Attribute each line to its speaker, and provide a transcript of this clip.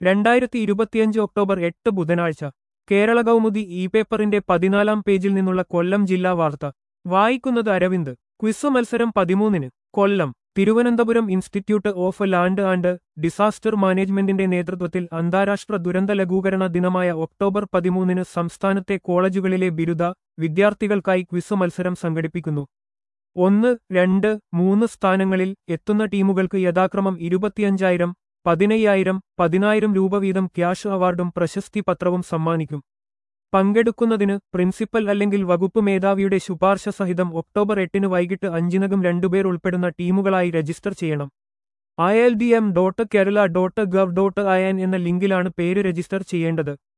Speaker 1: രണ്ടായിരത്തി ഇരുപത്തിയഞ്ച് ഒക്ടോബർ എട്ട് ബുധനാഴ്ച കേരള കൗമുദി ഇ പേപ്പറിന്റെ പതിനാലാം പേജിൽ നിന്നുള്ള കൊല്ലം ജില്ലാ വാർത്ത വായിക്കുന്നത് അരവിന്ദ് ക്വിസ് മത്സരം പതിമൂന്നിന് Kollam Thiruvananthapuram institute of land and disaster മാനേജ്മെന്റിന്റെ നേതൃത്വത്തിൽ അന്താരാഷ്ട്ര ദുരന്ത ലഘൂകരണ ദിനമായ ഒക്ടോബർ പതിമൂന്നിന് സംസ്ഥാനത്തെ കോളേജുകളിലെ ബിരുദ വിദ്യാർത്ഥികൾക്കായി ക്വിസ് മത്സരം സംഘടിപ്പിക്കുന്നു ഒന്ന് രണ്ട് മൂന്ന് സ്ഥാനങ്ങളിൽ എത്തുന്ന ടീമുകൾക്ക് യഥാക്രമം ഇരുപത്തിയഞ്ചായിരം പതിനയ്യായിരം പതിനായിരം രൂപ വീതം ക്യാഷ് അവാർഡും പ്രശസ്തി പത്രവും സമ്മാനിക്കും പങ്കെടുക്കുന്നതിന് പ്രിൻസിപ്പൽ അല്ലെങ്കിൽ വകുപ്പ് മേധാവിയുടെ ശുപാർശ സഹിതം ഒക്ടോബർ എട്ടിന് വൈകിട്ട് അഞ്ചിനകം രണ്ടുപേർ ഉൾപ്പെടുന്ന ടീമുകളായി രജിസ്റ്റർ ചെയ്യണം I L D M dot Kerala dot gov dot I N എന്ന ലിങ്കിലാണ് പേര് രജിസ്റ്റർ ചെയ്യേണ്ടത്